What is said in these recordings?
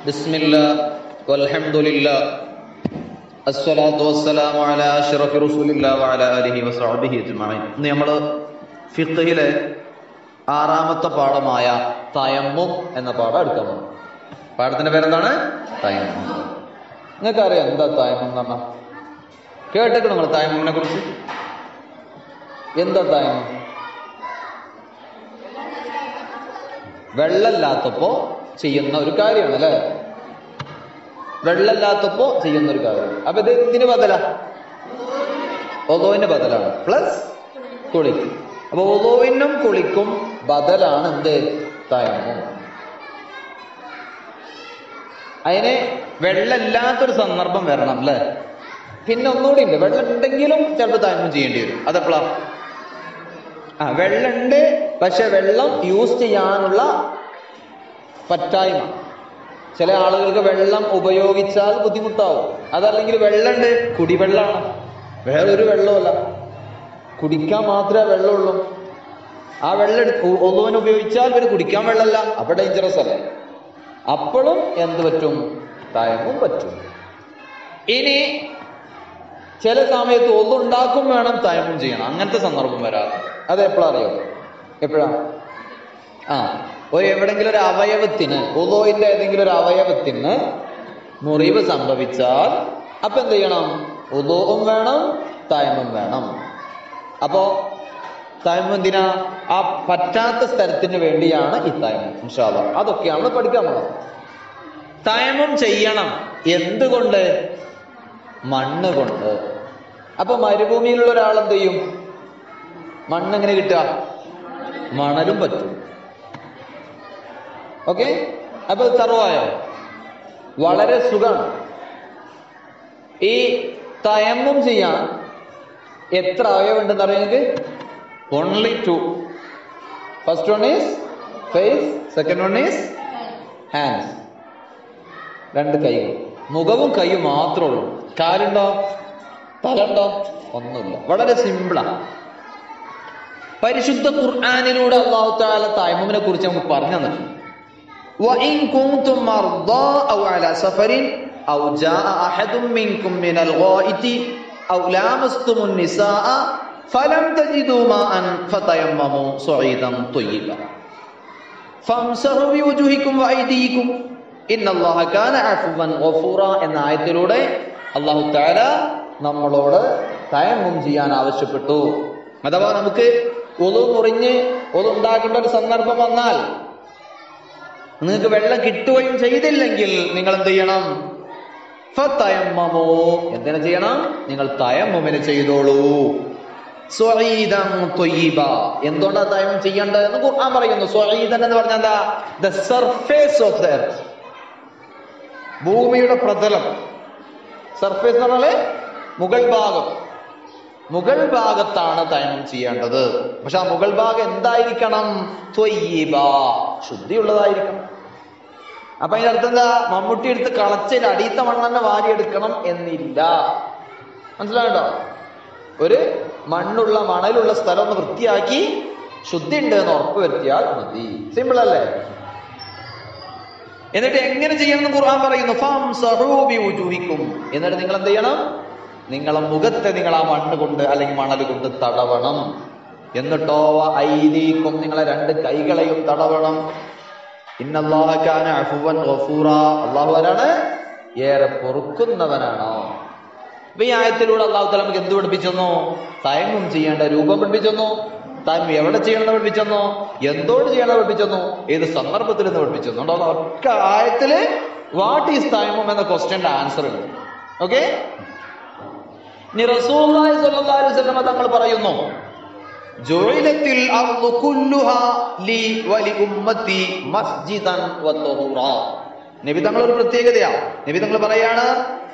بسم الله والحمد لله الصلاة والسلام على أشرف رسول الله وعلى آله وصحبه أجمعين ഇന്ന് നമ്മൾ ഫിഖഹിലെ ആറാമത്തെ പാഠമായ തയമ്മും എന്ന പാഠം എടുക്കാൻ പോകും പാഠത്തിന്റെ പേരെന്താണ് തയമ്മും നിങ്ങൾക്ക് അറിയാം എന്താ തയമ്മം എന്ന് പറഞ്ഞാൽ കേട്ടിട്ട് നിങ്ങൾ തയമ്മിനെ കുറിച്ച് എന്താ തയമ്മം വെള്ളമില്ലാത്തപ്പോ ചെയ്യുന്ന ഒരു കാര്യമാണ് അല്ലെ വെള്ളമില്ലാത്തപ്പോ ചെയ്യുന്ന ഒരു കാര്യം അപ്പൊ ഇത് ഇതിന് ബദല ഒതോവിന് ബദലാണ് പ്ലസ് കുളിക്ക് അപ്പൊ ഒതോവിനും കുളിക്കും ബദലാണ് എന്ത് തയമ്മം അതിന് വെള്ളമില്ലാത്തൊരു സന്ദർഭം വരണം അല്ലേ പിന്നെ ഒന്നുകൂടി ഉണ്ട് വെള്ളം ഉണ്ടെങ്കിലും ചിലപ്പോൾ തയമ്മം ചെയ്യേണ്ടി വരും അതെപ്പോഴാ ആ വെള്ളമുണ്ട് പക്ഷെ വെള്ളം യൂസ് ചെയ്യാനുള്ള പറ്റായ്മ ചില ആളുകൾക്ക് വെള്ളം ഉപയോഗിച്ചാൽ ബുദ്ധിമുട്ടാവും അതല്ലെങ്കിൽ വെള്ളമുണ്ട് കുടിവെള്ളമാണ് വേറൊരു വെള്ളമല്ല കുടിക്കാൻ മാത്രമേ വെള്ളമുള്ളൂ ആ വെള്ളം എടുത്ത് ഒന്നുവൻ ഉപയോഗിച്ചാൽ പിന്നെ കുടിക്കാൻ വെള്ളമല്ല അപ്പൊ ഡേഞ്ചറസ് അല്ലേ അപ്പോഴും എന്ത് പറ്റും തയമും പറ്റും ഇനി ചില സമയത്ത് ഒന്നുണ്ടാക്കും വേണം തയമും ചെയ്യണം അങ്ങനത്തെ സന്ദർഭം വരാറ് അത് എപ്പോഴാ അറിയോ എപ്പോഴാ ആ ഒരു എവിടെങ്കിലും ഒരു അവയവത്തിന് ഉദോയിന്റെ ഏതെങ്കിലും ഒരു അവയവത്തിന് മുറിവ് സംഭവിച്ചാൽ അപ്പൊ എന്ത് ചെയ്യണം ഉദോവും വേണം തയമും വേണം അപ്പോ തയമ്മം എന്തിനാ ആ പറ്റാത്ത സ്ഥലത്തിന് വേണ്ടിയാണ് ഈ തയമ്മം ഇൻഷാല്ല അതൊക്കെയാണ് പഠിക്കാൻ പോണത് തയമ്മം ചെയ്യണം എന്തുകൊണ്ട് മണ്ണ് കൊണ്ട് അപ്പൊ മരുഭൂമിയിലുള്ള ഒരാൾ എന്ത് ചെയ്യും മണ്ണ് എങ്ങനെ കിട്ടുക മണലും പറ്റും ഓക്കെ അപ്പൊ തറവായോ വളരെ സുഖമാണ് ഈ തയമ്മം ചെയ്യാൻ എത്ര അവയവുണ്ടെന്ന് അറിയാമെങ്കിൽ only two first one is face second one is hands രണ്ട് കൈകൾ മുഖവും കൈയും മാത്രമേ ഉള്ളൂ കാലുണ്ടോ തലണ്ടോ ഒന്നുമില്ല വളരെ സിമ്പിളാണ് പരിശുദ്ധ ഖുർആാനിലൂടെ അള്ളാഹു താല തൈമുമിനെ കുറിച്ച് നമുക്ക് പറഞ്ഞു തന്നിട്ടുണ്ട് وإن كنتم مرضى أو على سفر أو جاء أحد منكم من الغائط أو لامستم النساء فلم تجدوا ماء فتيمموا صعيدا طيبا فامسحوا بوجوهكم وأيديكم إن الله كان عفوا غفورا എന്ന ആയത്തിലൂടെ അള്ളാഹു താല നമ്മളോട് തയമ്മം ചെയ്യാൻ ആവശ്യപ്പെട്ടു അഥവാ നമുക്ക് ഒതു മുറിഞ്ഞ് ഒതു ഉണ്ടാക്കേണ്ട ഒരു സന്ദർഭം വന്നാൽ നിങ്ങൾക്ക് വെള്ളം കിട്ടുകയും ചെയ്തില്ലെങ്കിൽ നിങ്ങൾ എന്ത് ചെയ്യണം ഫതയമ്മമോ എന്തിനു ചെയ്യണം നിങ്ങൾ തയമ്മുമിന് ചെയ്തോളൂ സ്വഈദൻ ത്വയ്യിബ എന്തുകൊണ്ടാ തയമ്മം ചെയ്യേണ്ടതെന്ന് ഖുർആൻ പറയുന്നു സ്വഈദൻ എന്ന് പറഞ്ഞാൽ എന്താ the surface of the earth ഭൂമിയുടെ പ്രതലം സർഫേസ് എന്ന് പറഞ്ഞാല് മുകൾ ഭാഗം മുകൾ ഭാഗത്താണ് തയമ്മം ചെയ്യേണ്ടത് പക്ഷെ ആ മുകൾ ഭാഗം എന്തായിരിക്കണം ത്വയ്യിബ ശുദ്ധിയുള്ളതായിരിക്കണം അപ്പൊ അതിന്റെ അർത്ഥം എന്താ മമ്മൂട്ടി എടുത്ത് കളച്ചിൽ അടിയത്ത മണ്ണെന്നെ വാരിയെടുക്കണം എന്നില്ല മനസ്സിലാകണ്ടോ ഒരു മണ്ണുള്ള മണലുള്ള സ്ഥലം ഒന്ന് വൃത്തിയാക്കി ശുദ്ധി ഉണ്ട് എന്ന് ഉറപ്പ് വരുത്തിയാൽ മതി സിമ്പിൾ അല്ലേ എന്നിട്ട് എങ്ങനെ ചെയ്യണം എന്ന് ഖുർആൻ പറയുന്നു ഫാം സഹൂബി ഉജൂഹിക്കും എന്നിട്ട് നിങ്ങൾ എന്ത് ചെയ്യണം നിങ്ങളെ മുഖത്തെ നിങ്ങൾ ആ മണ്ണ് കൊണ്ട് അല്ലെങ്കിൽ മണൽ കൊണ്ട് തടവണം എന്നിട്ടോ ഐദീക്കും നിങ്ങളെ രണ്ട് കൈകളെയും തടവണം ഇന്നല്ലാഹക്കാന അഫുവൻ ഗഫൂറ അള്ളാഹു ആരാണ് ഏറെ പൊറുക്കുന്നവനാണോ അപ്പൊ ഈ ആയത്തിലൂടെ അള്ളാഹു തല നമുക്ക് എന്ത് പഠിപ്പിച്ചെന്നോ തയങ്ങും ചെയ്യേണ്ട രൂപം പഠിപ്പിച്ചെന്നോ താൻ എവിടെ ചെയ്യണമെന്ന് പഠിപ്പിച്ചെന്നോ എന്തോട് ചെയ്യണമെന്ന് പഠിപ്പിച്ചെന്നോ ഏത് സന്ദർഭത്തിൽ നിന്ന് പഠിപ്പിച്ചെന്നോ ഉണ്ടോ ഒറ്റ ആയത്തില് വാട്ട് ഈസ് തൈമം എന്ന ക്വസ്റ്റ്യന്റെ ആൻസർ ഉണ്ട് ഓക്കെ ഇനി റസൂലുള്ളാഹി സ്വല്ലല്ലാഹു അലൈഹി വസല്ലം തങ്ങൾ പറയുന്നു ജുഇലത്തിൽ അർദു കുല്ലുഹാ ലി വലി ഉമ്മത്തി മസ്ജിദൻ വതുഹൂറ നബി തങ്ങൾ ഒരു പ്രത്യേകതയാ നബി തങ്ങൾ പറയാണ്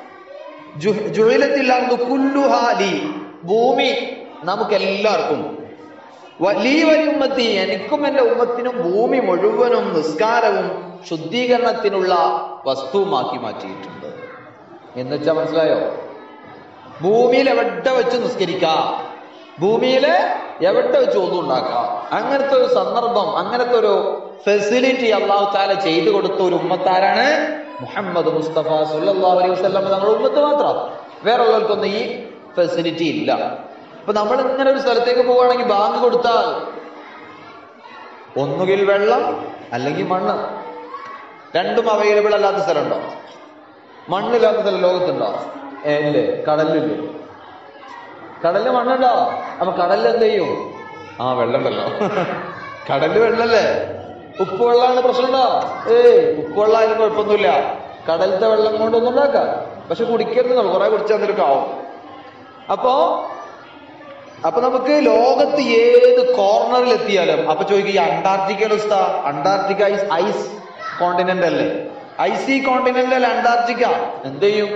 ജുഇലത്തിൽ അർദു കുല്ലുഹാ ലി ഭൂമി നമുക്ക് എല്ലാവർക്കും ലീ വലി ഉമ്മത്തി എനിക്കും എന്റെ ഉമ്മത്തിനും ഭൂമി മുഴുവനും നിസ്കാരവും ശുദ്ധീകരണത്തിനുള്ള വസ്തുവുമാക്കി മാറ്റിയിട്ടുണ്ട് എന്ന് വെച്ചാൽ മനസ്സിലായോ ഭൂമിയിൽ എവിടെ വെച്ച് നിസ്കരിക്കാം ഭൂമിയിൽ എവിടെ വെച്ച് ഒന്നും ഉണ്ടാക്കാം അങ്ങനത്തെ ഒരു സന്ദർഭം അങ്ങനത്തെ ഒരു ഫെസിലിറ്റി അള്ളാഹു താല ചെയ്തു കൊടുത്ത ഒരു ഉമ്മത്താരാണ് മുഹമ്മദ് മുസ്തഫ സുല്ലാ അലൈഹി വസ്ലം നമ്മുടെ ഉമ്മത്ത് മാത്രം വേറെ ഉള്ളവർക്കൊന്നും ഈ ഫെസിലിറ്റി ഇല്ല അപ്പൊ നമ്മൾ ഇങ്ങനെ ഒരു സ്ഥലത്തേക്ക് പോവുകയാണെങ്കിൽ ബാങ്ക് കൊടുത്താൽ ഒന്നുകിൽ വെള്ളം അല്ലെങ്കിൽ മണ്ണ് രണ്ടും അവൈലബിൾ അല്ലാത്ത സ്ഥലമുണ്ടോ മണ്ണില്ലാത്ത സ്ഥലം ലോകത്തുണ്ടോ ഏ, ഇല്ലേ കടലില്ലേ കടലിൽ മണ്ണുണ്ടോ അപ്പൊ കടലിൽ എന്ത് ചെയ്യും ആ വെള്ളം വെള്ളം കടലിൽ വെള്ളല്ലേ ഉപ്പ് വെള്ളമാണ് പ്രശ്നമുണ്ടോ ഏയ് ഉപ്പ് വെള്ളമായാലും കുഴപ്പമൊന്നുമില്ല കടലത്തെ വെള്ളം കൊണ്ടൊന്നും ഉണ്ടാക്കാം പക്ഷെ കുടിക്കരുതെന്നുള്ളു കുറെ കുടിച്ചാൽ എന്തെങ്കിലും ആവും അപ്പോ അപ്പൊ നമുക്ക് ലോകത്ത് ഏത് കോർണറിൽ എത്തിയാലും അപ്പൊ ചോദിക്കും ഈ അന്റാർട്ടിക്കയുടെ അവസ്ഥ അന്റാർട്ടിക്ക ഐസ് ഐസ് കോണ്ടിനെന്റ് അല്ലേ ഐസി കോണ്ടിനെന്റ് അല്ലേ അന്റാർട്ടിക്ക എന്ത് ചെയ്യും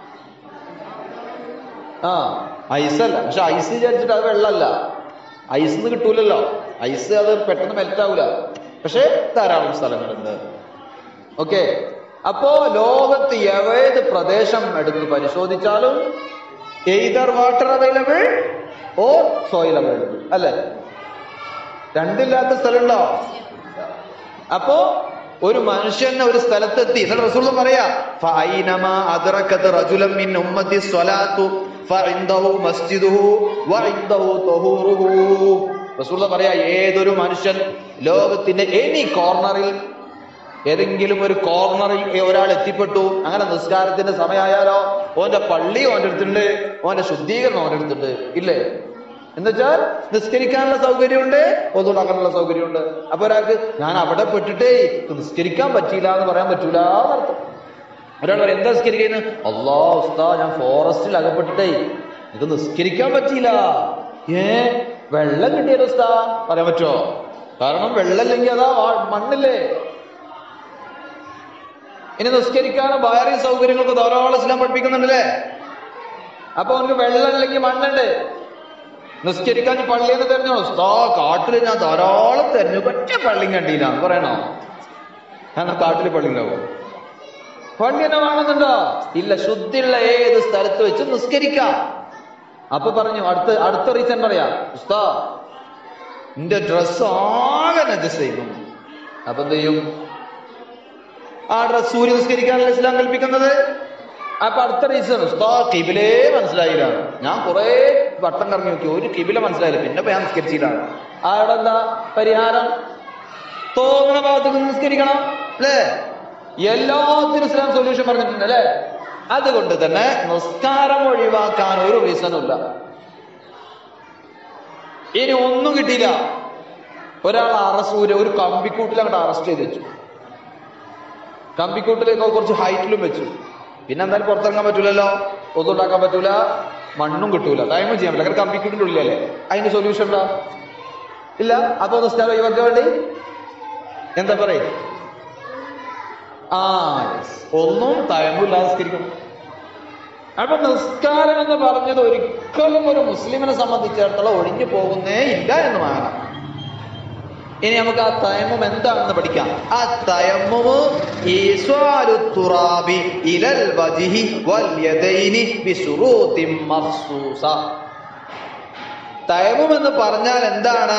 ആ ഐസ് അല്ല പക്ഷെ ഐസ് വിചാരിച്ചിട്ട് അത് വെള്ളമല്ല ഐസ് നിന്ന് കിട്ടൂലല്ലോ ഐസ് അത് പെട്ടെന്ന് മെൽറ്റ് ആവൂല പക്ഷെ ധാരാളം സ്ഥലങ്ങളുണ്ട് ഓക്കെ അപ്പോ ലോകത്ത് ഏത് പ്രദേശം എടുത്ത് പരിശോധിച്ചാലും either water available or soil available അല്ലെ രണ്ടില്ലാത്ത സ്ഥലമുണ്ടോ അപ്പോ ഒരു മനുഷ്യൻ ഒരു സ്ഥലത്തെത്തി എന്നിട്ട് റസൂൽ പറയാ ഫൈനമ അദ്റക്കത്ത് റജുലം മിൻ ഉമ്മത്തി സ്വലാത്തു ഫഇൻദഹു മസ്ജിദുഹു വഇൻദഹു തുഹൂറുഹു റസൂൽ പറയാ ഏതൊരു മനുഷ്യൻ ലോകത്തിന്റെ എനി കോർണറിൽ ഏതെങ്കിലും ഒരു കോർണറിൽ ഒരാൾ എത്തിപ്പെട്ടു അങ്ങനെ നിസ്കാരത്തിന്റെ സമയമായാലോ ഓന്റെ പള്ളി ഓന്റെ അടുത്തുണ്ട് ഓന്റെ ശുദ്ധീകരണം ഓന്റെ അടുത്തുണ്ട് ഇല്ലേ എന്നുവെച്ചാൽ നിസ്കരിക്കാനുള്ള സൗകര്യമുണ്ട് ഒന്നുണ്ടാക്കാനുള്ള സൗകര്യമുണ്ട് അപ്പൊ ഒരാൾക്ക് ഞാൻ അവിടെ പെട്ടിട്ടേ നിസ്കരിക്കാൻ പറ്റിയില്ല എന്ന് പറയാൻ പറ്റൂല എന്നർത്ഥം ഒരാൾ പറയും എന്താ നിസ്കരിക്കുന്നത് അള്ളാ ഉസ്താ ഞാൻ ഫോറസ്റ്റിൽ അകപ്പെട്ടിട്ടേ ഇത് നിസ്കരിക്കാൻ പറ്റിയില്ല ഏ വെള്ളം കിട്ടിയത് ഉസ്താ പറയാൻ പറ്റുമോ കാരണം വെള്ളമില്ലെങ്കിൽ അതാ വാ- മണ്ണില്ലേ ഇനി നിസ്കരിക്കാനും വേറെ സൗകര്യങ്ങൾക്ക് ധാരാളം ഇസ്ലാം പഠിപ്പിക്കുന്നുണ്ടല്ലേ അപ്പൊ അവർക്ക് വെള്ളമില്ലെങ്കിൽ മണ്ണുണ്ട് നിസ്കരിക്കാൻ പള്ളിയിൽ നിന്ന് തെരഞ്ഞോ ഉസ്താ കാട്ടില് ഞാൻ ധാരാളം തെരഞ്ഞു ഒറ്റ പള്ളിയും കണ്ടില്ല എന്ന് പറയണോ ഞാൻ കാട്ടില് പള്ളി ഉണ്ടാവും പള്ളി തന്നെ വേണമെന്നുണ്ടോ ഇല്ല ശുദ്ധിയുള്ള ഏത് സ്ഥലത്ത് വെച്ച് നിസ്കരിക്കാം അപ്പൊ പറഞ്ഞു അടുത്ത അടുത്ത റീസൺ പറയാ ഉസ്താ നിന്റെ ഡ്രസ് ആകെ നജസ് ചെയ്യുന്നു അപ്പൊ എന്ത് ചെയ്യും ആ ഡ്രസ് സൂര്യ നിസ്കരിക്കാനല്ല ഇസ്ലാം കൽപ്പിക്കുന്നത് അപ്പൊ അടുത്ത റീസൺ ഉസ്താ കിബിലേ മനസ്സിലായില്ല ഞാൻ കുറെ വട്ടം കറങ്ങി നോക്കി ഒരു കിബില മനസ്സിലായില്ല പിന്നെ ഇപ്പൊ ഞാൻ നിസ്കരിച്ചില്ല അവിടെ എന്താ പരിഹാരം തോന്നുന്ന ഭാഗത്തേക്ക് നിസ്കരിക്കണം അല്ലേ എല്ലാത്തിനും ഇസ്ലാം സൊല്യൂഷൻ പറഞ്ഞിട്ടുണ്ട് അല്ലേ അതുകൊണ്ട് തന്നെ നിസ്കാരം ഒഴിവാക്കാൻ ഒരു റീസണും ഇല്ല ഇനി ഒന്നും കിട്ടിയില്ല ഒരാൾ അറസ്റ്റ് ഒരു ഒരു കമ്പിക്കൂട്ടിൽ അങ്ങോട്ട് അറസ്റ്റ് ചെയ്ത് വെച്ചു കമ്പിക്കൂട്ടിലേക്ക് കുറച്ച് ഹൈറ്റിലും വെച്ചു പിന്നെ എന്തായാലും പുറത്തിറങ്ങാൻ പറ്റൂലല്ലോ ഒന്നും ഉണ്ടാക്കാൻ പറ്റൂല മണ്ണും കിട്ടൂല ടൈമും ചെയ്യാൻ പറ്റില്ല കാരണം കമ്പിക്കൂട്ടിന്റെ ഉള്ളിലല്ലേ അതിന് സൊല്യൂഷൻ ഉണ്ടോ ഇല്ല അപ്പൊ നിസ്കാരം ഒഴിവാക്കാൻ വേണ്ടി എന്താ പറയും ആ yes. ഒന്നും തയമ്മില്ലാതെ നിസ്കരിക്കണം അപ്പൊ നിസ്കാരം എന്ന് പറഞ്ഞത് ഒരിക്കലും ഒരു മുസ്ലിമിനെ സംബന്ധിച്ചിടത്തോളം ഒഴിഞ്ഞു പോകുന്നേ ഇല്ല എന്ന് വേണം ഇനി നമുക്ക് ആ തയമ്മം എന്താണെന്ന് പഠിക്കാം ആ തയമ്മമ് ഈസ്വാലു തുറാബി ഇലൽ വജിഹി വൽ യദൈനി ബിശുറൂത്തിൻ മഖ്സൂസ തയമ്മം എന്ന് പറഞ്ഞാൽ എന്താണ്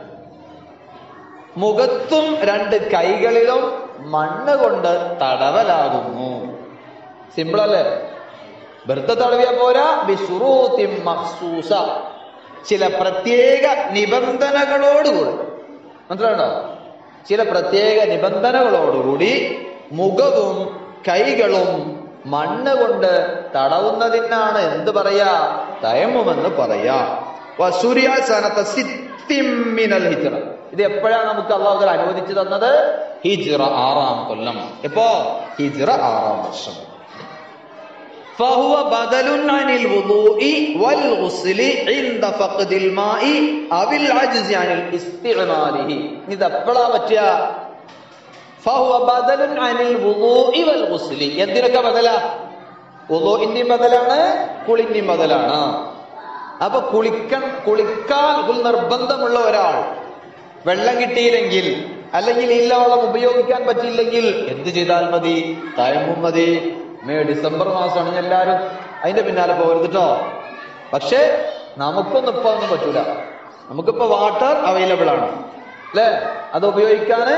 മുഖത്തും രണ്ട് കൈകളിലും മണ്ണ് കൊണ്ട് തടവലാകുന്നു സിമ്പിൾ അല്ലേ വെറുതെ തടവിയ പോരാ ബിശുറൂത്തിൻ മഖ്സൂസ ചില പ്രത്യേക നിബന്ധനകളോടുകൂടി മനസ്സിലാണോ ചില പ്രത്യേക നിബന്ധനകളോടുകൂടി മുഖവും കൈകളും മണ്ണ് കൊണ്ട് തടവുന്നതിനാണ് എന്ത് പറയാ തയമ്മുമെന്ന് പറയാ വസൂര്യാസനത്തെ സിത്തിമ്മിനൽ ഹിജ്റ ഇത് എപ്പോഴാണ് നമുക്ക് അള്ളാഹു അനുവദിച്ചു തന്നത് ഹിജ്റ ആറാം കൊല്ലം എപ്പോ ഹിജ്റ ആറാം വർഷം فهو بدل عن الوضوء والغسل عند فقد الماء أو العجز عن استعماله ഇത് എപ്പോഴാ പറ്റുക فهو بدل عن الوضوء والغسل എന്തിനൊക്കെ ബദല വുളൂഇന്റെയും ബദലാണ് കുളിന്റെയും ബദലാണ് അപ്പൊ കുളിക്കൺ കുളിക്കാൻ കുൽ നിർബന്ധമുള്ള ഒരാൾ വെള്ളം കിട്ടിയില്ലെങ്കിൽ അല്ലെങ്കിൽ ഇല്ല വെള്ളം ഉപയോഗിക്കാൻ പറ്റിയില്ലെങ്കിൽ എന്ത് ചെയ്താൽ മതി തയമ്മും മതി മേ ഡിസംബർ മാസമാണ് ഇനി എല്ലാവരും അതിന്റെ പിന്നാലെ പോകരുത് കേട്ടോ പക്ഷേ നമുക്കൊന്നും ഇപ്പൊ ഒന്നും പറ്റൂല നമുക്കിപ്പോ വാട്ടർ അവൈലബിൾ ആണ് അല്ലേ അത് ഉപയോഗിക്കാന്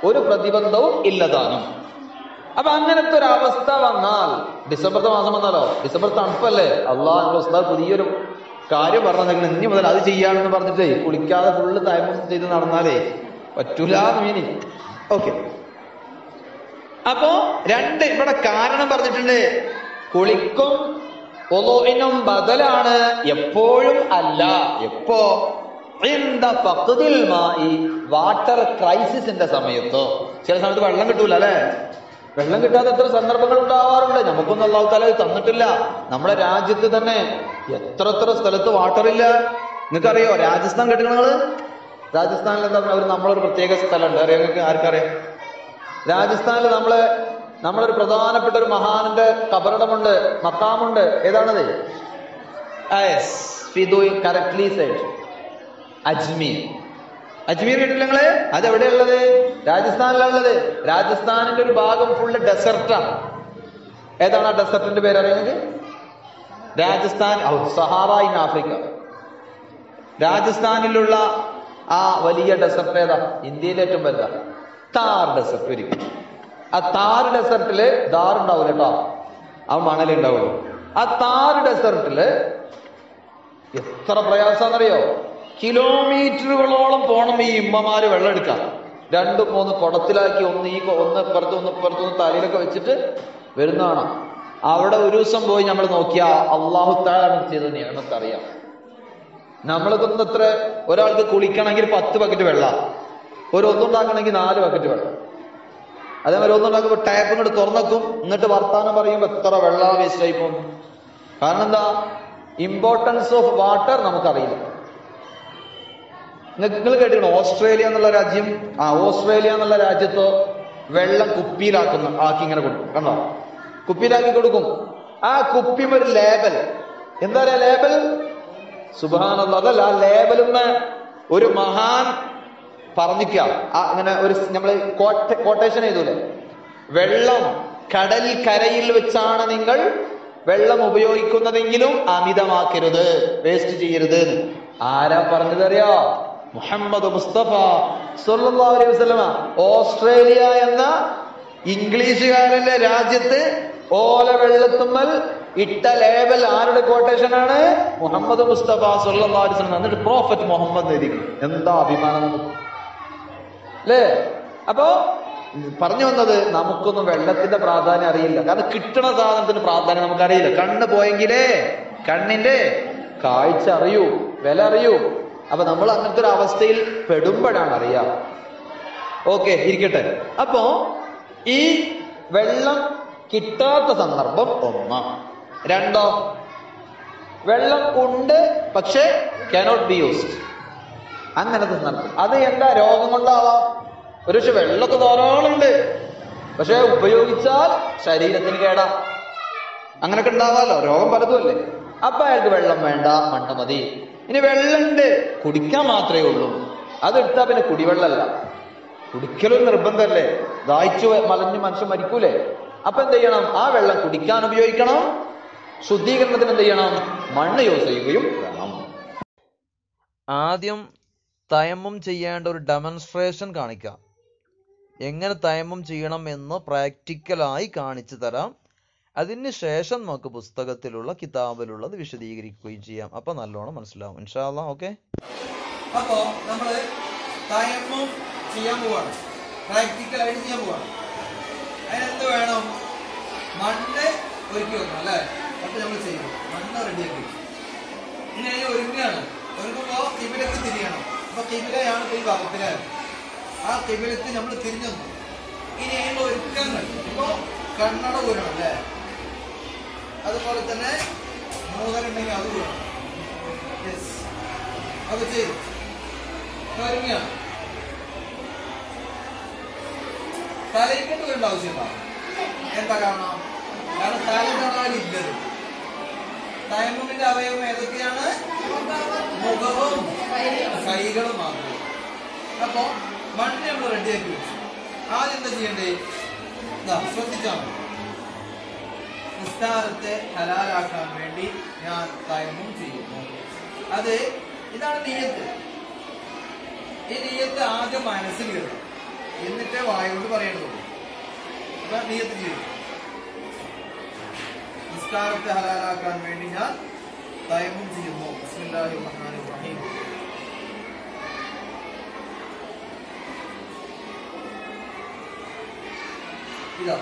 ഒരു പ്രതിബന്ധവും ഇല്ലതാനും അപ്പൊ അങ്ങനത്തെ ഒരു അവസ്ഥ വന്നാൽ ഡിസംബർ മാസം വന്നാലോ ഡിസംബർ തണുപ്പല്ലേ അള്ളാഹ് ഉസ്താദ് പുതിയൊരു കാര്യം പറഞ്ഞെങ്കിൽ ഇനി മുതൽ അത് ചെയ്യാമെന്ന് പറഞ്ഞിട്ടേ കുളിക്കാതെ ഫുള്ള് തയമം ചെയ്ത് നടന്നാലേ പറ്റൂല മീനി ഓക്കെ അപ്പോ രണ്ട് ഇവിടെ കാരണം പറഞ്ഞിട്ടുണ്ട് കുളിക്കും ഒലോയിനും ബദലാണ് എപ്പോഴും അല്ല എപ്പോ ഇന്ദ ഫഖ്ദിൽ മായി വാട്ടർ ക്രൈസിസിന്റെ സമയത്തോ ചില സമയത്ത് വെള്ളം കിട്ടൂല അല്ലെ വെള്ളം കിട്ടാത്ത എത്ര സന്ദർഭങ്ങൾ ഉണ്ടാവാറുണ്ട് നമുക്കൊന്നും അള്ളാഹു താല ഇത് തന്നിട്ടില്ല നമ്മുടെ രാജ്യത്ത് തന്നെ എത്ര എത്ര സ്ഥലത്ത് വാട്ടർ ഇല്ല നിങ്ങൾക്കറിയോ രാജസ്ഥാൻ കേട്ടിട്ട് നിങ്ങള് രാജസ്ഥാനിൽ എന്താ പറയുക ഒരു നമ്മളൊരു പ്രത്യേക സ്ഥലമുണ്ട് അറിയാം നിങ്ങൾക്ക് ആർക്കറിയാം രാജസ്ഥാനിൽ നമ്മള് നമ്മളൊരു പ്രധാനപ്പെട്ട ഒരു മഹാന്റെ കബറിടമുണ്ട് മക്കാമുണ്ട് ഏതാണത് കറക്ട്ലി സൈഡ് അജ്മീർ അജ്മീർ കേട്ടില്ല നിങ്ങള് അത് എവിടെയുള്ളത് രാജസ്ഥാനിലുള്ളത് രാജസ്ഥാനിന്റെ ഒരു ഭാഗം ഫുള്ള് ഡെസർട്ടാണ് ഏതാണ് ആ ഡെസർട്ടിന്റെ പേര് അറിയുന്നത് രാജസ്ഥാൻ ഔ, സഹാറ ഇൻ ആഫ്രിക്ക രാജസ്ഥാനിലുള്ള ആ വലിയ ഡെസർട്ട് ഏതാ ഇന്ത്യയിലെ ഏറ്റവും വലുതാ താർ ഡെസർട്ട് ഒരിക്കലും ആ താർ ഡെസർട്ടില് ദാർ ഉണ്ടാവില്ല കേട്ടോ ആ മണലേ ഉണ്ടാവുള്ളൂ ആ താർ ഡെസർട്ടില് എത്ര പ്രയാസാന്നറിയോ കിലോമീറ്ററുകളോളം പോണം ഈ ഇമ്മമാര് വെള്ളം എടുക്കാൻ രണ്ടും മൂന്ന് കുടത്തിലാക്കി ഒന്ന് ഈ കൊ- ഒന്ന് ഇപ്പുറത്ത് ഒന്ന് ഇപ്പുറത്ത് ഒന്ന് തലയിലൊക്കെ വെച്ചിട്ട് വരുന്നതാണ് അവിടെ ഒരു ദിവസം പോയി നമ്മൾ നോക്കിയാ അള്ളാഹു താഴെ ചെയ്ത നിയമത്തറിയാം നമ്മളിതൊന്നും എത്ര ഒരാൾക്ക് കുളിക്കണമെങ്കിൽ പത്ത് ബക്കറ്റ് വെള്ളം ഒരു ഒന്നുണ്ടാക്കണമെങ്കിൽ നാല് ബക്കറ്റ് വെള്ളം അതേമാതിരി ഒന്നുണ്ടാക്കുമ്പോൾ ടാപ്പ് ഇങ്ങോട്ട് തുറന്നേക്കും എന്നിട്ട് വർത്താനം പറയുമ്പോൾ എത്ര വെള്ളം വേസ്റ്റ് ആയി പോകുന്നു കാരണം എന്താ ഇമ്പോർട്ടൻസ് ഓഫ് വാട്ടർ നമുക്കറിയില്ല നിങ്ങൾ കേട്ടിരുന്നു ഓസ്ട്രേലിയ എന്നുള്ള രാജ്യം ആ ഓസ്ട്രേലിയ എന്നുള്ള രാജ്യത്ത് വെള്ളം കുപ്പിയിലാക്കുന്നു ആക്കി ഇങ്ങനെ കൊടുക്കും കണ്ടോ കുപ്പിയിലാക്കി കൊടുക്കും ആ കുപ്പിയും ഒരു ലേബൽ എന്താ പറയാ ലേബൽ സുബാനുള്ള അതല്ല ആ ലേബലുമ്മ ഒരു മഹാൻ പറഞ്ഞിക്ക ആ ഇങ്ങനെ ഒരു നമ്മൾ കോട്ടേഷൻ ചെയ്തൂലെ വെള്ളം കടൽ കരയിൽ വെച്ചാണ് നിങ്ങൾ വെള്ളം ഉപയോഗിക്കുന്നതെങ്കിലും അമിതമാക്കരുത് വേസ്റ്റ് ചെയ്യരുത് എന്ന്. ആരാ പറഞ്ഞതറിയോ മുഹമ്മദ് മുസ്തഫ സല്ലല്ലാഹു അലൈഹി വസല്ലമ ഓസ്ട്രേലിയ എന്ന ഇംഗ്ലീഷുകാരന്റെ രാജ്യത്ത് ഓല വെള്ളത്തുമ്മൽ ഇട്ട ലേബൽ ആരുടെ quotation ആണ് മുഹമ്മദ് മുസ്തഫ സല്ലല്ലാഹു അലൈഹി വസല്ലം എന്നിട്ട് പ്രോഫറ്റ് മുഹമ്മദ് എഴുതി എന്താ അഭിമാനം നമുക്ക് അല്ലേ അപ്പോ പറഞ്ഞു വന്നത് നമുക്കൊന്നും വെള്ളത്തിന്റെ പ്രാധാന്യം അറിയില്ല കാരണം കിട്ടണ സാധനത്തിന് പ്രാധാന്യം നമുക്കറിയില്ല കണ്ണ് പോയെങ്കിലേ കണ്ണിന്റെ കാഴ്ച അറിയൂ വില അറിയൂ അപ്പൊ നമ്മൾ അങ്ങനത്തെ ഒരു അവസ്ഥയിൽ പെടുമ്പോഴാണ് അറിയാം ഓക്കെ ഇരിക്കട്ടെ അപ്പോ ഈ വെള്ളം കിട്ടാത്ത സന്ദർഭം ഒന്ന് രണ്ടോ വെള്ളം ഉണ്ട് പക്ഷേ കാനോട്ട് ബി യൂസ്ഡ് അങ്ങനത്തെ സന്ദർഭം അത് എന്താ രോഗം കൊണ്ടാവാം ഒരു പക്ഷെ വെള്ളമൊക്കെ ധാരാളം ഉണ്ട് പക്ഷെ ഉപയോഗിച്ചാൽ ശരീരത്തിന് കേടാ അങ്ങനൊക്കെ ഉണ്ടാവാലോ രോഗം പലതും അല്ലേ അപ്പൊ അയാൾക്ക് വെള്ളം വേണ്ട മണ്ണ് മതി ഇനി വെള്ളമുണ്ട് കുടിക്കാൻ മാത്രമേ ഉള്ളൂ അതെടുത്താ പിന്നെ കുടിവെള്ളമല്ല കുടിക്കലും നിർബന്ധമല്ലേ ദാഹിച്ചു വ- മലഞ്ഞ് മനുഷ്യൻ മരിക്കൂലേ അപ്പൊ എന്ത് ചെയ്യണം ആ വെള്ളം കുടിക്കാൻ ഉപയോഗിക്കണം ശുദ്ധീകരണത്തിന് എന്ത് ചെയ്യണം മണ്ണ് യൂസ് ചെയ്യുകയും വേണം ആദ്യം തയമ്മം ചെയ്യേണ്ട ഒരു ഡെമോൺസ്ട്രേഷൻ കാണിക്കാം എങ്ങനെ തയമ്മം ചെയ്യണം എന്ന് പ്രാക്ടിക്കലായി കാണിച്ചു തരാം അതിന് ശേഷം നമുക്ക് പുസ്തകത്തിലുള്ള കിതാബിലുള്ളത് വിശദീകരിക്കുകയും ചെയ്യാം അപ്പൊ നല്ലോണം മനസ്സിലാവും ഇൻഷാല്ല ഓക്കെ അപ്പോ നമ്മള് തയമ്മം ചെയ്യാൻ പോവാണ് പ്രാക്ടിക്കൽ ആയിട്ട് ചെയ്യാൻ പോവാണ് അതിനെന്ത് വേണം മണ്ണ് ഒരുക്കി വെക്കണം അല്ലേ അപ്പൊ നമ്മൾ ചെയ്യും മണ്ണ് റെഡിയാക്കി വെക്കും. ഇനി അതിന് ഒരുങ്ങുകയാണ് ഒരുങ്ങുമ്പോ കിബിലക്ക് തിരിയണം അപ്പൊ കിബിലയാണ് ഇപ്പൊ ഈ ഭാഗത്തില് ആ കിബിലത്ത് നമ്മൾ തിരിഞ്ഞു നിന്നു. ഇനി അതിനുള്ള ഒരുക്കങ്ങൾ ഇപ്പൊ കണ്ണട ഊരണം അല്ലേ അതുപോലെ തന്നെ മൂന്നരുണ്ടെങ്കിൽ അത് ഊരണം യെസ് അത് ചെയ്തു ഒരുങ്ങുകയാണ് തലയിക്കേണ്ട വരേണ്ട ആവശ്യമില്ല എന്താ കാരണം കാരണം തലയിടാൻ ഇല്ലത് തയമ്മിന്റെ അവയവം ഏതൊക്കെയാണ് മുഖവും കൈകളും മാത്രം അപ്പൊ മണ്ണ് നമ്മൾ റെഡിയാക്കി വെച്ചു ആദ്യം എന്താ ചെയ്യണ്ടേ ഇതാ ശ്രദ്ധിച്ചാൽ മതി നിസ്കാരത്തെ ഹലാലാക്കാൻ വേണ്ടി ഞാൻ തയമ്മും ചെയ്യുന്നു അത് ഇതാണ് നീയത്ത് ഈ നീയത്ത് ആദ്യം മനസ്സിൽ കയറും എന്നിട്ടേ വായ കൊണ്ട് പറയേണ്ടതുള്ളൂ അപ്പൊ നീയത്ത് ചെയ്യും നിസ്കാരത്തെ ഹലാലാക്കാൻ വേണ്ടി ഞാൻ തയമും ചെയ്യുന്നു ബിസ്മില്ലാഹിർ റഹ്മാനിർ റഹീം ഇതാ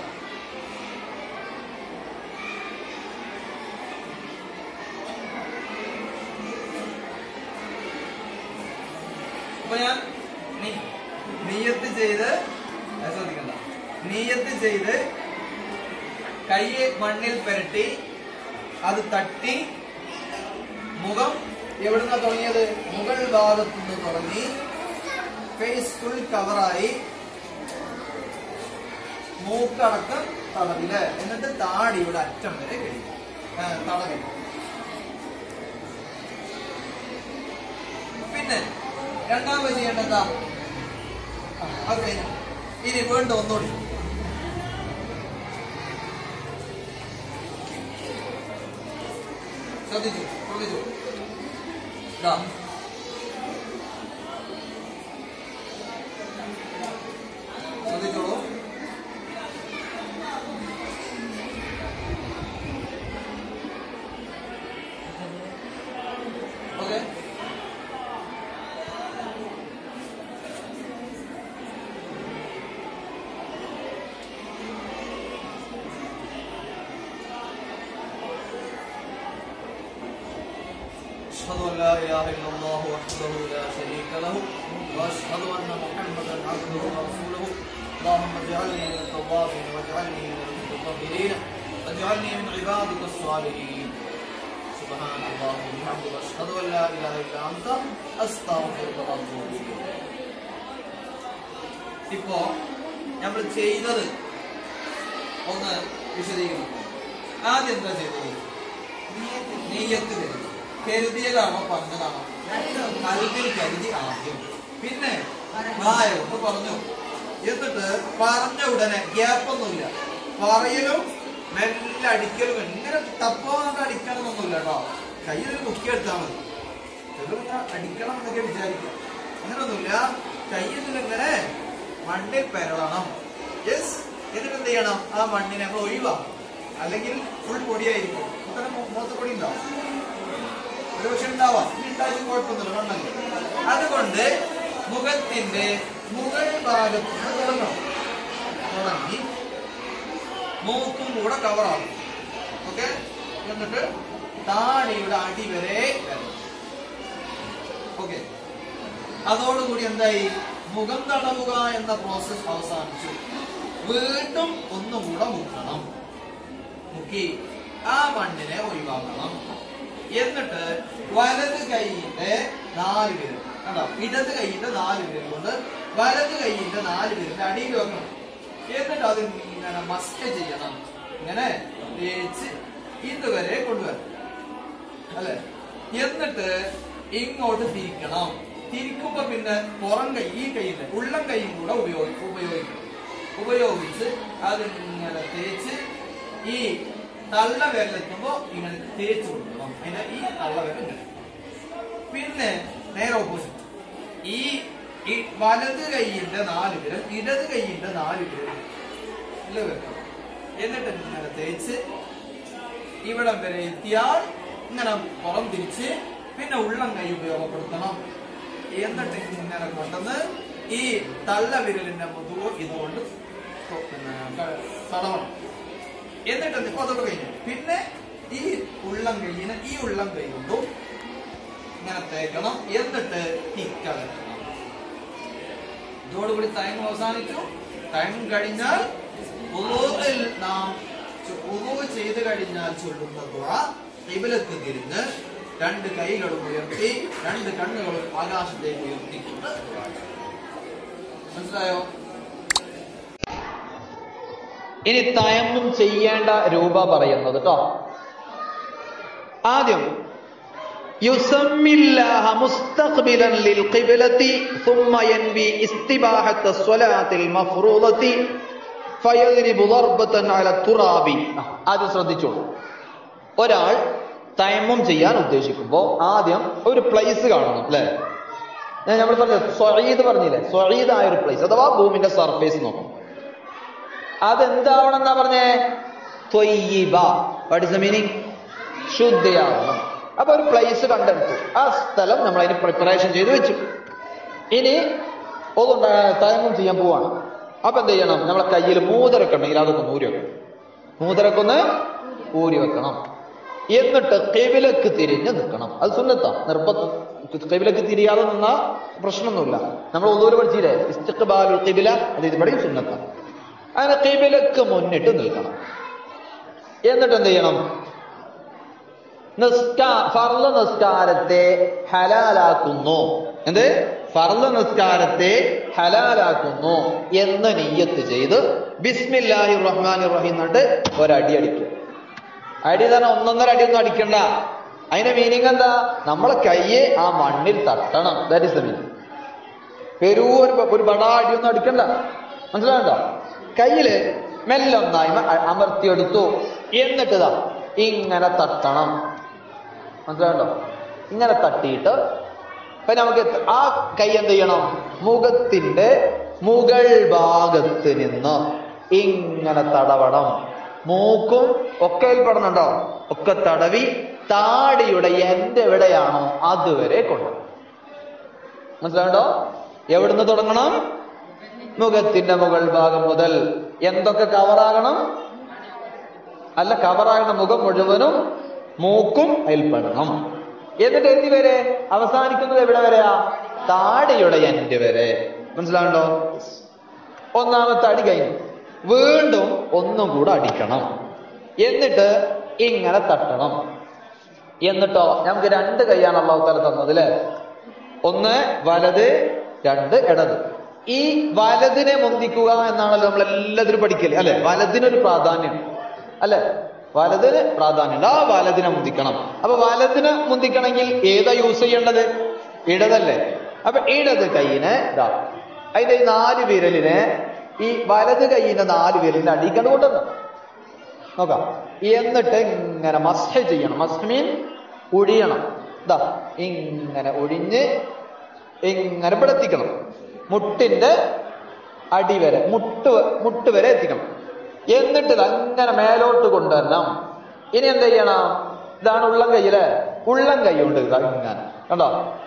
അപ്പൊ ഞാൻ നീ- നീയത്ത് ചെയ്ത് അത് ശ്രദ്ധിക്കണ്ട നീയത്ത് ചെയ്ത് കൈ മണ്ണിൽ പുരട്ടി അത് തട്ടി മുഖം എവിടുന്ന തുടങ്ങിയത് മുകൾ ഭാഗത്തു നിന്ന് തുടങ്ങി ഫേസ് ഫുൾ കവറായി മൂക്കടക്കം തടവില് എന്നിട്ട് താടി ഇവിടെ അറ്റം വരെ കഴിയും തടവിൽ പിന്നെ രണ്ടാമത് ചെയ്യേണ്ടത് എന്താ ആ, അത് കഴിഞ്ഞു ഇനി വീണ്ടും ഒന്നുകൂടി ശ്രദ്ധിച്ചു ശ്രദ്ധിച്ചു ഇതാ ശ്രദ്ധിച്ചോളൂ ഓക്കെ أشهد أن لا إله إلا الله وحده لا شريك له وأشهد أن محمدا عبده ورسوله اللهم اجعلني من التوابين واجعلني من المتطهرين واجعلني من عبادك الصالحين سبحان الله وبحمده وأشهد أن لا إله إلا أنت أستغفرك وأتوب إليك ഇപ്പോ നമ്മൾ ചെയ്തത് ഒന്ന് വിശദീകരിക്കും ആദ്യം എന്താ ചെയ്തത് നെയ്യത്ത് കരുതി കരുതിയതാണോ പറഞ്ഞതാണോ കരുതിൽ കരുതി ആദ്യം പിന്നെ വായ ഒന്ന് പറഞ്ഞു എന്നിട്ട് പറഞ്ഞ ഉടനെ ഗ്യാപ്പൊന്നുമില്ല പറയലും മെല്ലെ അടിക്കലും എങ്ങനെ തപ്പോണ്ട് അടിക്കണം എന്നൊന്നുമില്ല കേട്ടോ കയ്യിൽ മുക്കിയെടുത്താൽ മതി ചിലർ അടിക്കണം എന്നൊക്കെ വിചാരിക്കാം അങ്ങനൊന്നുമില്ല കയ്യിൽ ഇങ്ങനെ മണ്ണിൽ പെരളണം യെസ് എന്നിട്ട് എന്ത് ചെയ്യണം ആ മണ്ണിനെ നമ്മൾ ഒഴിവാക്കും അല്ലെങ്കിൽ ഫുൾ പൊടിയായിരിക്കും അത്ര മുഖത്ത് പൊടി ഉണ്ടാവും ഒരു പക്ഷെ ഉണ്ടാവാം ഇനി ഉണ്ടായാലും കുഴപ്പമൊന്നുമില്ല മണ്ണല്ല അതുകൊണ്ട് മുഖത്തിന്റെ മുകൾ ഭാഗത്ത് നിന്ന് തുടങ്ങണം തുടങ്ങി മൂക്കും കൂടെ കവറാകും ഓക്കെ എന്നിട്ട് താടിയുടെ അടി വരെ ഓക്കെ അതോടുകൂടി എന്തായി മുഖം തടവുക എന്ന പ്രോസസ് അവസാനിച്ചു വീണ്ടും ഒന്നുകൂടെ മുക്കണം മുക്കി ആ മണ്ണിനെ ഒഴിവാക്കണം എന്നിട്ട് വലത് കൈയിന്റെ നാല് വിരൽ കണ്ടോ ഇടത് കൈയിന്റെ നാല് വിരൽ കൊണ്ട് വലത് കൈയിന്റെ നാല് വിരലിന്റെ അടിയിൽ വെക്കണം എന്നിട്ട് അത് ഇങ്ങനെ മസ്ക ചെയ്യണം ഇങ്ങനെ തേച്ച് ഇതുവരെ കൊണ്ടുവരണം അല്ലെ എന്നിട്ട് ഇങ്ങോട്ട് തിരിക്കണം തിരിക്കുമ്പോ പിന്നെ പുറം കൈ ഈ കൈയിന്റെ ഉള്ളം കൈയും കൂടെ ഉപയോഗി ഉപയോഗിക്കണം ഉപയോഗിച്ച് അതിങ്ങനെ തേച്ച് ഈ തള്ള വിരലെത്തുമ്പോ ഇങ്ങനെ തേച്ച് കൊടുക്കണം അതിന്റെ ഈ തള്ള വിരൽ ഇങ്ങനെ പിന്നെ നേരെ ഓപ്പോസിറ്റ് ഈ ഈ വലത് കൈയിന്റെ നാല് വിരൽ ഇടത് കൈയിന്റെ നാല് വിരൽ ഇല്ല വെക്കണം എന്നിട്ട് ഇങ്ങനെ തേച്ച് ഇവിടം വരെ എത്തിയാൽ ഇങ്ങനെ പുറം തിരിച്ച് പിന്നെ ഉള്ളം കൈ ഉപയോഗപ്പെടുത്തണം എന്നിട്ട് ഇങ്ങനെ കൊണ്ടുവന്ന് ഈ തള്ള വിരലിന്റെ മുതുവ് ഇതുകൊണ്ട് തൊ- പിന്നെ ക- തടവണം എന്നിട്ട് എന്ത്? ഇപ്പൊ അതോട് കഴിഞ്ഞു പിന്നെ ഈ ഉള്ളം കൈയിന് ഈ ഉള്ളം കൈ കൊണ്ടും ഇങ്ങനെ തേക്കണം എന്നിട്ട് തിക്ക വെക്കണം ഇതോടുകൂടി ടൈം അവസാനിച്ചു ടൈം കഴിഞ്ഞാൽ ഉളൂഹിൽ നാം ഉളൂഹ് ചെയ്ത് കഴിഞ്ഞാൽ ചൊല്ലുന്ന ദുആ ഖിബലക്ക് തിരിഞ്ഞ് രണ്ട് കൈകളും ഉയർത്തി രണ്ട് കണ്ണുകളും ആകാശത്തേക്ക് ഉയർത്തിക്കൊണ്ട് ദുആ ചെയ്യണം. മനസ്സിലായോ ഇനി തയമ്മും ചെയ്യേണ്ട രൂപ പറയുന്നത് കേട്ടോ ആദ്യം യുസമ്മില്ലാഹ മുസ്തഖ്ബിലൻ ലിൽഖിബ്ലതി ثم ينوي استباحة الصلاة المفروضة فيضرب ضربة على التراب അത് ശ്രദ്ധിച്ചോളൂ ഒരാൾ തയമ്മും ചെയ്യാൻ ഉദ്ദേശിക്കുമ്പോൾ ആദ്യം ഒരു പ്ലേസ് കാണണം അല്ലേ ഞാൻ നമ്മൾ പറഞ്ഞ സ്വഴീദ് പറഞ്ഞില്ലേ സ്വഴീദ് ആയ ഒരു പ്ലേസ് അഥവാ ഭൂമിന്റെ സർഫേസ് നോക്കും അതെന്താവണം എന്നാ പറഞ്ഞേ ത്വയ്യിബ വാട്ട് ഇസ് ദ മീനിങ് ശുദ്ധയാവണം അപ്പൊ ഒരു പ്ലേസ് കണ്ടെടുത്തു ആ സ്ഥലം നമ്മൾ അതിന് പ്രിപ്പറേഷൻ ചെയ്ത് വെച്ചു ഇനി ഒന്നുണ്ട തയമ്മം ചെയ്യാൻ പോവാണ് അപ്പൊ എന്ത് ചെയ്യണം നമ്മളെ കയ്യിൽ മൂതരൊക്കെ ഉണ്ടെങ്കിൽ അതൊക്കെ ഒന്ന് ഊരി വെക്കണം മൂതരൊക്കെ ഒന്ന് ഊരി വെക്കണം എന്നിട്ട് കെവിലക്ക് തിരിഞ്ഞ് നിൽക്കണം അത് സുന്നത്താ നിർബന്ധം കെവിലക്ക് തിരിയാതെ നിന്ന പ്രശ്നമൊന്നുമില്ല നമ്മൾ ഒന്നുകൂടി പഠിച്ചില്ലേ ഇസ്തിഖ്ബാലുൽ ഖിബില അത് ഇതുപടിയും സുന്നത്താ അങ്ങനെ കെവിലക്ക് മുന്നിട്ട് നിൽക്കണം എന്നിട്ട് എന്ത് ചെയ്യണം നിസ്കാ ഫർള് നിസ്കാരത്തെ ഹലാലാക്കുന്നു എന്ത് ഫർള് നിസ്കാരത്തെ ഹലാലാക്കുന്നു എന്ന് നീയത്ത് ചെയ്ത് ബിസ്മില്ലാഹി റഹ്മാൻ റഹീം എന്നിട്ട് ഒരടി അടിക്കും അടി തന്നെ ഒന്നൊന്നര അടി ഒന്നും അടിക്കണ്ട അതിന്റെ മീനിങ് എന്താ നമ്മളെ കയ്യെ ആ മണ്ണിൽ തട്ടണം ദാറ്റ് ഇസ് ദ മീനിങ് പെരൂ ഒരു ഒരു ബടാ അടിയൊന്നും അടിക്കണ്ട മനസ്സിലാകണ്ട കയ്യില് മെല്ലെ ഒന്നായി മ- അമർത്തിയെടുത്തു എന്നിട്ട് ഇതാ ഇങ്ങനെ തട്ടണം മനസ്സിലാകണ്ടോ ഇങ്ങനെ തട്ടിയിട്ട് ഇപ്പൊ നമുക്ക് എത്ര- ആ കൈ എന്ത് ചെയ്യണം മുഖത്തിന്റെ മുകൾ ഭാഗത്ത് നിന്ന് ഇങ്ങനെ തടവണം മൂക്കും ഒക്കെ പെടുന്നുണ്ടോ ഒക്കെ തടവി താടിയുടെ എന്റെ എവിടെയാണോ അതുവരെ കൊണ്ടുപോകും മനസ്സിലാകണ്ടോ എവിടുന്ന് തുടങ്ങണം മുഖത്തിന്റെ മുകൾ ഭാഗം മുതൽ എന്തൊക്കെ കവറാകണം അല്ല കവറാകണം മുഖം മുഴുവനും മൂക്കും അതിൽപ്പെടണം എന്നിട്ട് എന്തി വരെ അവസാനിക്കുന്നത് എവിടെ വരെയാ താടിയുടെ എൻഡ് വരെ മനസ്സിലാകണ്ടോ ഒന്നാമത്തെ അടി കഴിഞ്ഞു വീണ്ടും ഒന്നും കൂടെ അടിക്കണം എന്നിട്ട് ഇങ്ങനെ തട്ടണം എന്നിട്ടോ നമുക്ക് രണ്ട് കൈയാണ് അള്ളാഹു താല തന്നത് അല്ലേ ഒന്ന് വലത് രണ്ട് ഇടത് ഈ വലതിനെ മുന്തിക്കുക എന്നാണല്ലോ നമ്മൾ എല്ലാത്തിനും പഠിക്കല് അല്ലെ വലതിനൊരു പ്രാധാന്യം അല്ലെ വലതിന് പ്രാധാന്യമുണ്ട് ആ വലതിനെ മുന്തിക്കണം അപ്പൊ വലതിനെ മുന്തിക്കണമെങ്കിൽ ഏതാ യൂസ് ചെയ്യേണ്ടത് ഇടതല്ലേ അപ്പൊ ഇടത് കൈയിനെ ഇതാ അതിന്റെ ഈ നാല് വിരലിനെ ഈ വലത് കൈയിന്റെ നാല് വിരലിന്റെ അടിക്കണ്ട് കൊണ്ടുവന്നു നോക്കാം എന്നിട്ട് ഇങ്ങനെ മസ്ഹ ചെയ്യണം മസ്ഹ മീൻ ഒഴിയണം ഇതാ ഇങ്ങനെ ഒഴിഞ്ഞ് ഇങ്ങനെ ഇവിടെ എത്തിക്കണം മുട്ടിന്റെ അടി വരെ മുട്ട് വ- മുട്ട് വരെ എത്തിക്കണം എന്നിട്ട് ഇത് അങ്ങനെ മേലോട്ട് കൊണ്ടുവരണം ഇനി എന്ത് ചെയ്യണം ഇതാണ് ഉള്ളം കൈയിലെ ഉള്ളം കൈ കൊണ്ട് ഇതാ ഇങ്ങനെ കണ്ടോ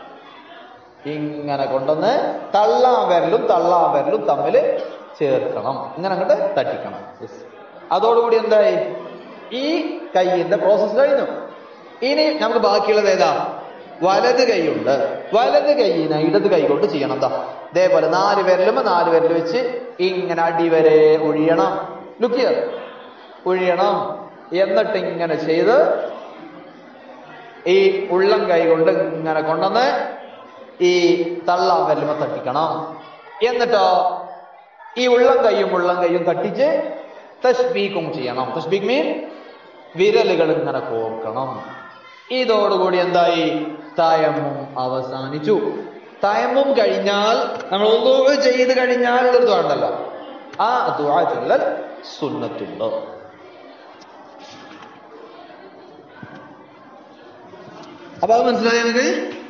ഇങ്ങനെ കൊണ്ടുവന്ന് തള്ളാൻ വരലും തള്ളാൻ വരലും തമ്മിൽ ചേർക്കണം ഇങ്ങനെ അങ്ങോട്ട് തട്ടിക്കണം Yes. അതോടുകൂടി എന്തായി ഈ കൈയിന്റെ പ്രോസസ് കഴിഞ്ഞു ഇനി നമുക്ക് ബാക്കിയുള്ളത് ഏതാ വലത് കൈയുണ്ട് വലത് കൈയിനെ ഇടത് കൈ കൊണ്ട് ചെയ്യണം എന്താ ഇതേപോലെ നാല് വിരലുമ്പോ നാല് വിരൽ വെച്ച് ഇങ്ങനെ അടിവരെ ഒഴിയണം ലുക്ക് ചെയ്യ ഒഴിയണം എന്നിട്ട് ഇങ്ങനെ ചെയ്ത് ഈ ഉള്ളം കൈ കൊണ്ട് ഇങ്ങനെ കൊണ്ടുവന്ന് ഈ തള്ളാൻ വല്ലുമ്പോ തട്ടിക്കണം എന്നിട്ടോ ഈ ഉള്ളം കൈയും ഉള്ളം കൈയും തട്ടിച്ച് തസ്ബീക്കും ചെയ്യണം തസ്ബീക്ക് മീൻ വിരലുകൾ ഇങ്ങനെ കോർക്കണം ഇതോടുകൂടി എന്തായി തയമ്മും അവസാനിച്ചു തയമ്മും കഴിഞ്ഞാൽ നമ്മൾ ഒന്നു ചെയ്ത് കഴിഞ്ഞാൽ ഒരു ദുആ ഉണ്ടല്ലോ ആ ദുആ ചൊല്ലൽ സുന്നത്തുണ്ട് അപ്പൊ അത് മനസ്സിലായി നിങ്ങൾക്ക്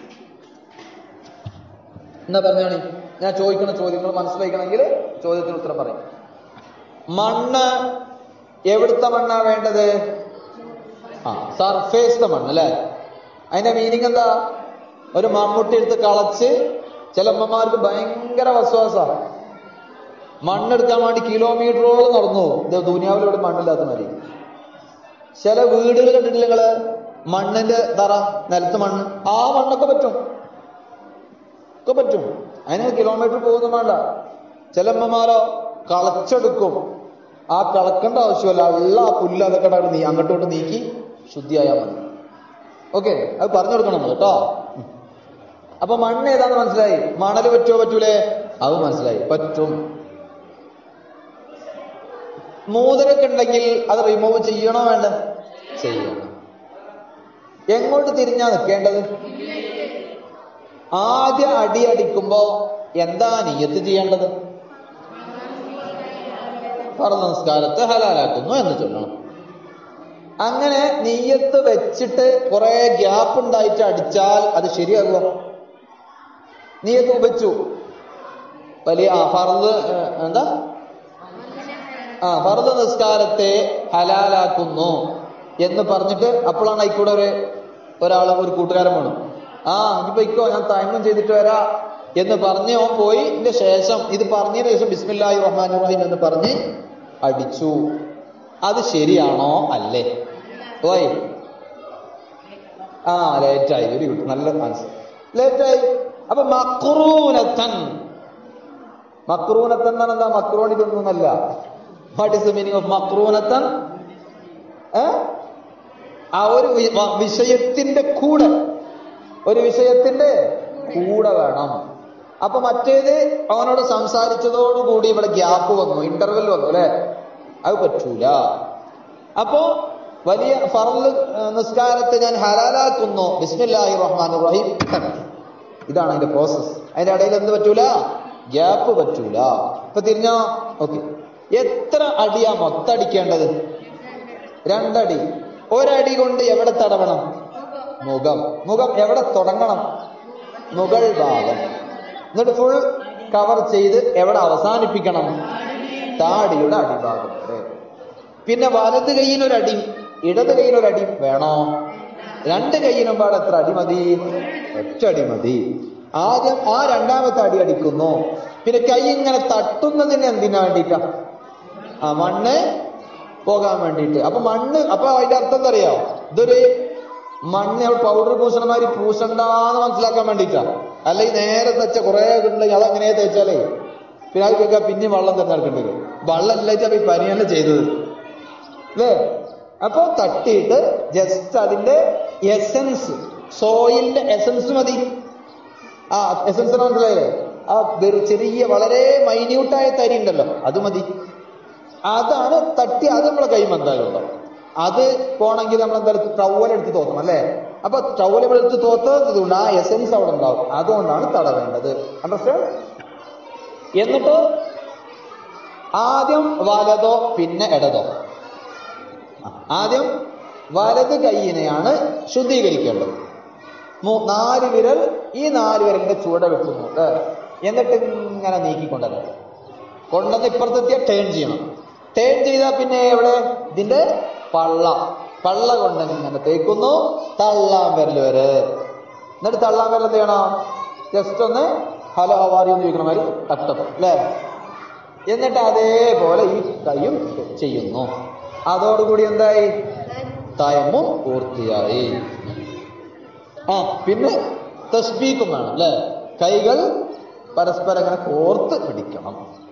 എന്നാ പറഞ്ഞാണ് ഞാൻ ചോദിക്കുന്ന ചോദ്യങ്ങൾ മനസ്സിലാക്കണമെങ്കിൽ ചോദ്യത്തിന് ഉത്തരം പറയും മണ്ണ് എവിടുത്തെ മണ്ണാ വേണ്ടത് ആ സർഫേസിന്റെ മണ്ണ് അല്ലേ അതിന്റെ മീനിങ് എന്താ ഒരു മമ്മൂട്ടി എടുത്ത് കളച്ച് ചില അമ്മമാർക്ക് ഭയങ്കര വസ്വാസ മണ്ണെടുക്കാൻ വേണ്ടി കിലോമീറ്ററോളം നടന്നു പോകും. ഇത് ദുനിയാവിലൂടെ മണ്ണില്ലാത്ത മതി ചില വീടുകൾ കണ്ടിട്ടില്ല നിങ്ങള് മണ്ണിന്റെ തറ നിലത്ത് മണ്ണ് ആ മണ്ണൊക്കെ പറ്റും ഒക്കെ പറ്റും അതിന് കിലോമീറ്റർ പോകുന്നു വേണ്ട ചില അമ്മമാരോ കളച്ചെടുക്കും ആ കളക്കേണ്ട ആവശ്യമല്ല ഉള്ള ആ പുല്ല് അതൊക്കെ അവിടെ നീ അങ്ങോട്ടോട്ട് നീക്കി ശുദ്ധിയായാൽ മതി ഓക്കെ അത് പറഞ്ഞു കൊടുക്കണം നമ്മൾ കേട്ടോ ഉം. അപ്പൊ മണ്ണ് ഏതാന്ന് മനസ്സിലായി മണല് പറ്റുമോ പറ്റൂലേ അത് മനസ്സിലായി പറ്റും മൂതരൊക്കെ ഉണ്ടെങ്കിൽ അത് റിമൂവ് ചെയ്യണോ വേണ്ട ചെയ്യണം എങ്ങോട്ട് തിരിഞ്ഞാ നിൽക്കേണ്ടത് ആദ്യ അടി അടിക്കുമ്പോ എന്താ നിയത്ത് ചെയ്യേണ്ടത് ഫർദ് നമസ്കാരത്തെ ഹലാലാക്കുന്നു എന്ന് ചൊല്ലണം അങ്ങനെ നീയത്ത് വെച്ചിട്ട് കുറെ ഗ്യാപ്പ് ഉണ്ടായിട്ട് അടിച്ചാൽ അത് ശരിയാകുമോ നീയത്ത് വെച്ചു വലിയ ആ ഫർദ് ഏ, എന്താ ആ ഫർദ് നിസ്കാരത്തെ ഹലാലാക്കുന്നു എന്ന് പറഞ്ഞിട്ട് അപ്പോഴാണ് ആയിക്കൂടെ ഒരു ഒരാൾ ഒരു കൂട്ടുകാരൻ വേണം ആ ഇനിയിപ്പോ ഇക്കോ ഞാൻ തയമ്മം ചെയ്തിട്ട് വരാ എന്ന് പറഞ്ഞ് ഓൻ പോയി ഇതിന്റെ ശേഷം ഇത് പറഞ്ഞതിന് ശേഷം ബിസ്മില്ലാഹി റഹ്മാൻ റഹീം എന്ന് പറഞ്ഞ് അടിച്ചു അത് ശരിയാണോ അല്ലേ ഓയ് ആ ലേറ്റായി വെരി ഗുഡ് നല്ല ആൻസർ ലേറ്റായി അപ്പൊ മക്രൂനത്തൻ മക്രൂനത്തൻ എന്നാണ് എന്താ മക്രോണി തിന്നല്ല what is the meaning of മക്രൂനത്തൻ ഏ? ആ ഒരു വി- വ- വിഷയത്തിന്റെ കൂടെ ഒരു വിഷയത്തിന്റെ കൂടെ വേണം അപ്പൊ മറ്റേത് അവനോട് സംസാരിച്ചതോടുകൂടി ഇവിടെ ഗ്യാപ്പ് വന്നു ഇന്റർവെൽ വന്നു അല്ലെ അത് പറ്റൂല അപ്പോ വലിയ ഫറല് നിസ്കാരത്തെ ഞാൻ ഹലാലാക്കുന്നു ബിസ്മില്ലാഹി റഹ്മാൻ റഹീം ഇതാണ് അതിന്റെ പ്രോസസ് അതിന്റെ ഇടയിൽ എന്ത് പറ്റൂല ഗ്യാപ്പ് പറ്റൂല ഇപ്പൊ തിരിഞ്ഞോ ഓക്കെ എത്ര അടിയാ മൊത്തടിക്കേണ്ടത് രണ്ടടി ഒരടി കൊണ്ട് എവിടെ തടവണം മുഖം മുഖം എവിടെ തുടങ്ങണം മുകൾ ഭാഗം എന്നിട്ട് ഫുൾ കവർ ചെയ്ത് എവിടെ അവസാനിപ്പിക്കണം താടിയുടെ അടിഭാഗം വരെ പിന്നെ വലത് കൈയിനൊരടി ഇടത് കൈയിനൊരടി വേണോ രണ്ട് കൈയിനും പാടെ എത്ര അടി മതി ഒറ്റ അടി മതി ആദ്യം ആ രണ്ടാമത്തെ അടി അടിക്കുന്നു പിന്നെ കൈ ഇങ്ങനെ തട്ടുന്നതിന് എന്തിനാ വേണ്ടിയിട്ടാ ആ മണ്ണ് പോകാൻ വേണ്ടിയിട്ട് അപ്പൊ മണ്ണ് അപ്പൊ അതിന്റെ അർത്ഥം എന്താ അറിയോ ഇതൊരു മണ്ണ് പൗഡർ പൂശണമാതിരി പൂശണ്ടാന്ന് മനസ്സിലാക്കാൻ വേണ്ടിയിട്ടാ അല്ലെങ്കിൽ നേരെ തച്ച കുറെ ഉണ്ടെങ്കിൽ അതങ്ങനെ തേച്ചാലേ പിന്നെ അത് കേൾക്കാൻ പിന്നെ വെള്ളം തന്നെ നടക്കേണ്ടി വരും വെള്ളം ഇല്ലാച്ചാ ഈ പനി തന്നെ ചെയ്തത് അല്ലേ അപ്പൊ തട്ടിയിട്ട് ജസ്റ്റ് അതിന്റെ എസൻസ് സോയിലിന്റെ എസൻസ് മതി ആ എസൻസ് മനസ്സിലായില്ലേ ആ വെറു ചെറിയ വളരെ മൈന്യൂട്ടായ തരി ഉണ്ടല്ലോ അത് മതി അതാണ് തട്ടി അത് നമ്മളെ കൈ എന്തായാലും ഉണ്ടാവും അത് പോണെങ്കിൽ നമ്മൾ എന്തായാലും ടവൽ എടുത്ത് തോന്നും അല്ലേ അപ്പൊ ടവൽ എടുത്ത് തോത്തതുകൊണ്ട് ആ എസൻസ് അവിടെ ഉണ്ടാവും അതുകൊണ്ടാണ് തടവേണ്ടത് അണ്ടർസ്റ്റാൻഡ് എന്നിട്ട് ആദ്യം വലതോ പിന്നെ ഇടതോ ആ, ആദ്യം വലത് കൈയിനെയാണ് ശുദ്ധീകരിക്കേണ്ടത് മൂ- നാല് വിരൽ ഈ നാല് വിരലിന്റെ ചുവട വെക്കുന്നുണ്ട് എന്നിട്ട് ഇങ്ങനെ നീക്കിക്കൊണ്ടത് കൊണ്ടുവന്ന് ഇപ്പുറത്തെത്തിയ ടേൺ ചെയ്യണം ടേൺ ചെയ്താൽ പിന്നെ എവിടെ ഇതിന്റെ പള്ള പള്ള കൊണ്ട് ഇങ്ങനെ തേക്കുന്നു തള്ളാൻ വിരൽ വരെ എന്നിട്ട് തള്ളാൻ വിരൽ എന്ത് ചെയ്യണം ജസ്റ്റ് ഒന്ന് ഹലോ ഹവാരി എന്ന് ചോദിക്കണ മാതിരി തട്ടും അല്ലേ എന്നിട്ട് അതേപോലെ ഈ കൈയും ചെയ്യുന്നു അതോടുകൂടി എന്തായി തയമ്മും പൂർത്തിയായി ആ പിന്നെ തസ്ബീക്കും വേണം അല്ലേ കൈകൾ പരസ്പരം അങ്ങനെ കോർത്ത് പിടിക്കണം